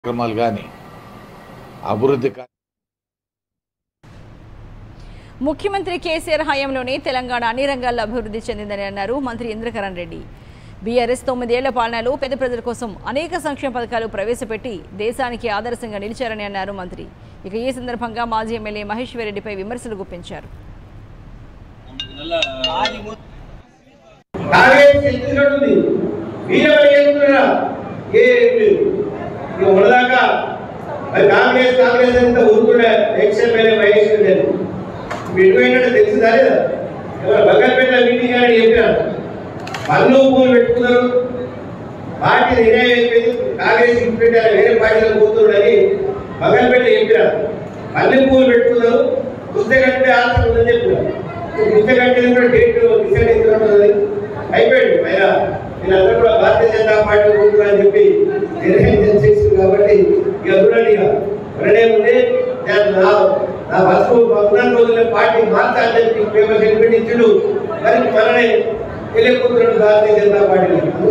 కార్యక్రమాలు కానీ అభివృద్ధి కా- ముఖ్యమంత్రి కేసీఆర్ హయాంలోనే తెలంగాణ అన్ని రంగాల్లో అభివృద్ధి చెందిందని అన్నారు మంత్రి ఇంద్రకరణ్ రెడ్డి బీఆర్ఎస్ తొమ్మిదేళ్ల పాలనలో పేద ప్రజల కోసం అనేక సంక్షేమ పథకాలు ప్రవేశపెట్టి దేశానికి ఆదర్శంగా నిలిచారని అన్నారు మంత్రి ఇక ఈ సందర్భంగా మాజీ ఎమ్మెల్యే మహేశ్వర్ రెడ్డిపై విమర్శలు గుప్పించారు కాంగ్రెస్ గెలిచినట్టుంది బీజేపీ గెలుస్తున్నా ఏం లేదు ఇక మొదలాక మరి కాంగ్రెస్ కాంగ్రెస్ అంతా ఊరుకున్న ఎక్స్ ఎమ్మెల్యే మహేష్ రెడ్డి ఎటువైనట్టు తెలిసిందా లేదా ఎవరు బగ్గరపేట మీటింగ్ అని చెప్పినారు పన్ను పూలు పెట్టుకున్నారు పార్టీ నిర్ణయం అయిపోయింది కాంగ్రెస్ ఇంప్లీట్ వేరే పార్టీలో పోతున్నాడని బగ్గరపేట చెప్పినారు పల్లె పూలు పెట్టుకున్నారు పుస్తకట్టే ఆసక్తి ఉందని చెప్పినారు పుస్తకట్టే కూడా డేట్ డిసైడ్ అవుతున్నది అయిపోయాడు ఆయన వీళ్ళందరూ కూడా భారతీయ జనతా పార్టీ పోతున్నారని చెప్పి నిర్ణయం చేసింది కాబట్టి ఇక చూడండి ఇక ఒకటే ఉంది నేను నా నా బతుకు ఉన్న రోజుల్లో పార్టీ మార్చాలని చెప్పి పేపర్ సెగ్మెంట్ ఇచ్చిండు మరి మననే వెళ్ళిపోతున్నాడు భారతీయ జనతా పార్టీ